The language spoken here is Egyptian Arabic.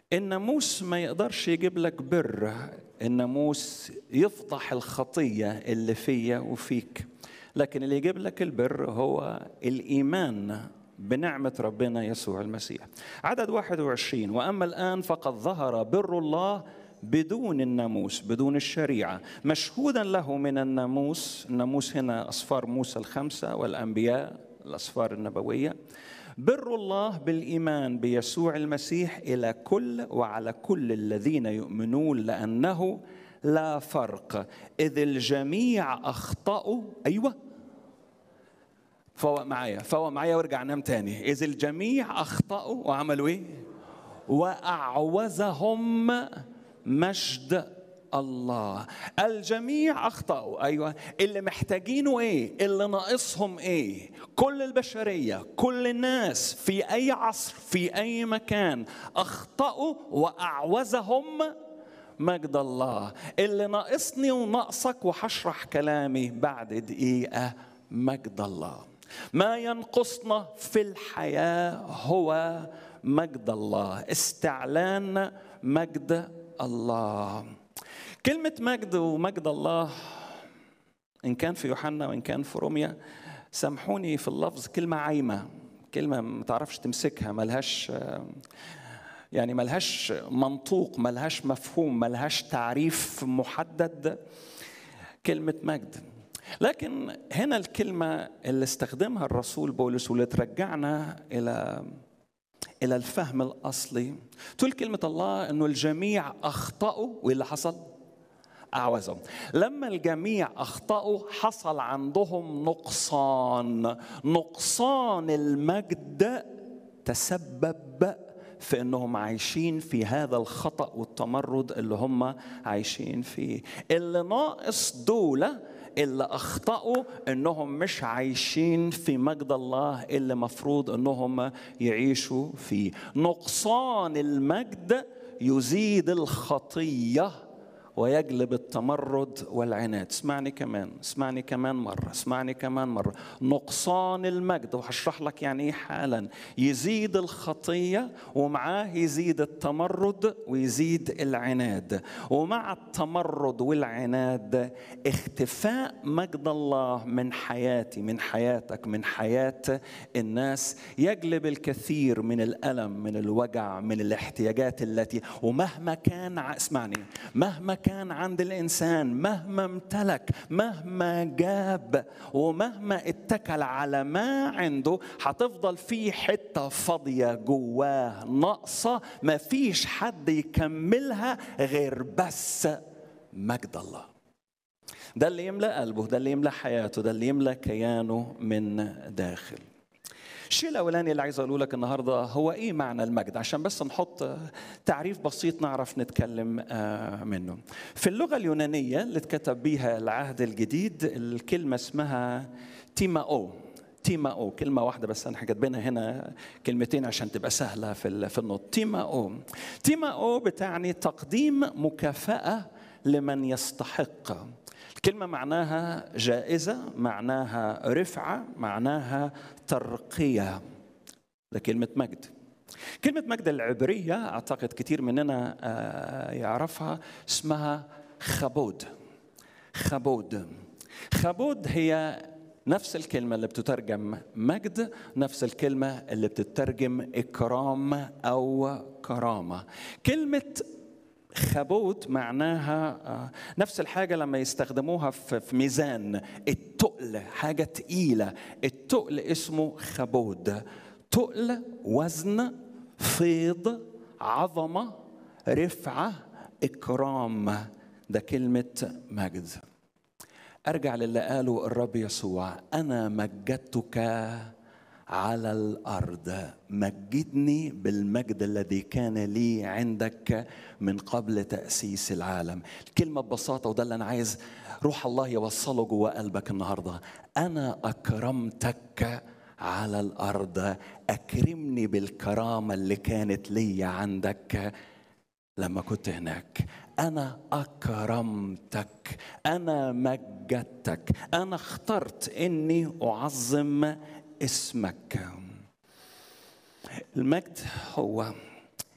الناموس ما يقدرش يجيب لك بر الناموس يفضح الخطية اللي فيا وفيك لكن اللي يجيب لك البر هو الإيمان بنعمة ربنا يسوع المسيح عدد 21 وأما الآن فقد ظهر بر الله بدون الناموس بدون الشريعة مشهودا له من الناموس الناموس هنا أصفار موسى الخمسة والأنبياء الأصفار النبوية بر الله بالإيمان بيسوع المسيح إلى كل وعلى كل الذين يؤمنون لأنه لا فرق إذ الجميع أخطأوا أيوة فوق معايا فوق معايا وارجع نام تاني إذ الجميع أخطأوا وعملوا إيه وأعوزهم مجد الله الجميع اخطاوا ايوه اللي محتاجينه ايه اللي ناقصهم ايه كل البشريه كل الناس في اي عصر في اي مكان اخطاوا واعوزهم مجد الله اللي ناقصني وناقصك وهشرح كلامي بعد دقيقه مجد الله ما ينقصنا في الحياه هو مجد الله استعلان مجد الله كلمة مجد ومجد الله إن كان في يوحنا وإن كان في روميا سامحوني في اللفظ كلمة عايمة كلمة ما تعرفش تمسكها ملهاش يعني ملهاش منطوق ملهاش مفهوم ملهاش تعريف محدد كلمة مجد لكن هنا الكلمة اللي استخدمها الرسول بولس واللي ترجعنا إلى إلى الفهم الأصلي تقول كلمة الله أنه الجميع أخطأوا واللي حصل أعوزهم لما الجميع أخطأوا حصل عندهم نقصان نقصان المجد تسبب في انهم عايشين في هذا الخطا والتمرد اللي هم عايشين فيه اللي ناقص دول اللي اخطاوا انهم مش عايشين في مجد الله اللي مفروض انهم يعيشوا فيه نقصان المجد يزيد الخطيه ويجلب التمرد والعناد اسمعني كمان اسمعني كمان مرة اسمعني كمان مرة نقصان المجد وهشرح لك يعني ايه حالا يزيد الخطية ومعاه يزيد التمرد ويزيد العناد ومع التمرد والعناد اختفاء مجد الله من حياتي من حياتك من حياة الناس يجلب الكثير من الألم من الوجع من الاحتياجات التي ومهما كان اسمعني مهما كان عند الانسان مهما امتلك مهما جاب ومهما اتكل على ما عنده هتفضل في حته فاضيه جواه ناقصه ما فيش حد يكملها غير بس مجد الله ده اللي يملا قلبه ده اللي يملا حياته ده اللي يملا كيانه من داخل الشيء الاولاني اللي عايز اقوله لك النهارده هو ايه معنى المجد عشان بس نحط تعريف بسيط نعرف نتكلم منه في اللغه اليونانيه اللي اتكتب بيها العهد الجديد الكلمه اسمها تيماو تيماو كلمه واحده بس انا كاتبينها هنا كلمتين عشان تبقى سهله في في النطق تيماو تيماو بتعني تقديم مكافاه لمن يستحق الكلمة معناها جائزة معناها رفعة معناها ترقية ده كلمة مجد كلمة مجد العبرية أعتقد كتير مننا يعرفها اسمها خبود خبود خبود هي نفس الكلمة اللي بتترجم مجد نفس الكلمة اللي بتترجم إكرام أو كرامة كلمة خبوت معناها نفس الحاجة لما يستخدموها في ميزان التقل حاجة تقيلة التقل اسمه خبود تقل وزن فيض عظمة رفعة إكرام ده كلمة مجد أرجع للي قاله الرب يسوع أنا مجدتك على الارض مجدني بالمجد الذي كان لي عندك من قبل تاسيس العالم الكلمه ببساطه وده اللي انا عايز روح الله يوصله جوه قلبك النهارده انا اكرمتك على الارض اكرمني بالكرامه اللي كانت لي عندك لما كنت هناك انا اكرمتك انا مجدتك انا اخترت اني اعظم اسمك المجد هو